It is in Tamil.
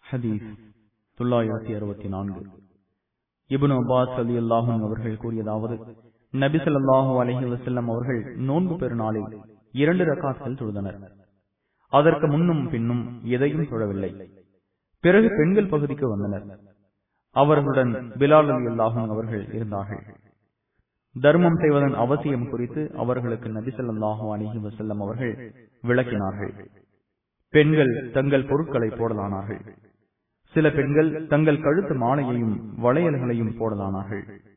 ஹதீஸ் தொள்ளாயிரத்தி அறுபத்தி நான்கு இபுன் அப்பாஸ் அலி அல்லாஹும் அவர்கள் கூறியதாவது நபி ஸல்லல்லாஹு அலைஹி வஸல்லம் அவர்கள் நோன்பு பெருநாளில் இரண்டு ரக்காத்கள் தொழுதனர் அதற்கு முன்னும் பின்னும் எதையும் தொழவில்லை பிறகு பெண்கள் பகுதிக்கு வந்தனர் அவர்களுடன் பிலால் அலி அல்லாஹும் அவர்கள் இருந்தார்கள் தர்மம் செய்வதன் அவசியம் குறித்து அவர்களுக்கு நபி ஸல்லல்லாஹு அலைஹி வஸல்லம் அவர்கள் விளக்கினார்கள் பெண்கள் தங்கள் பொருட்களை போடலானார்கள் சில பெண்கள் தங்கள் கழுத்து மாலையையும் வளையல்களையும் போடலானார்கள்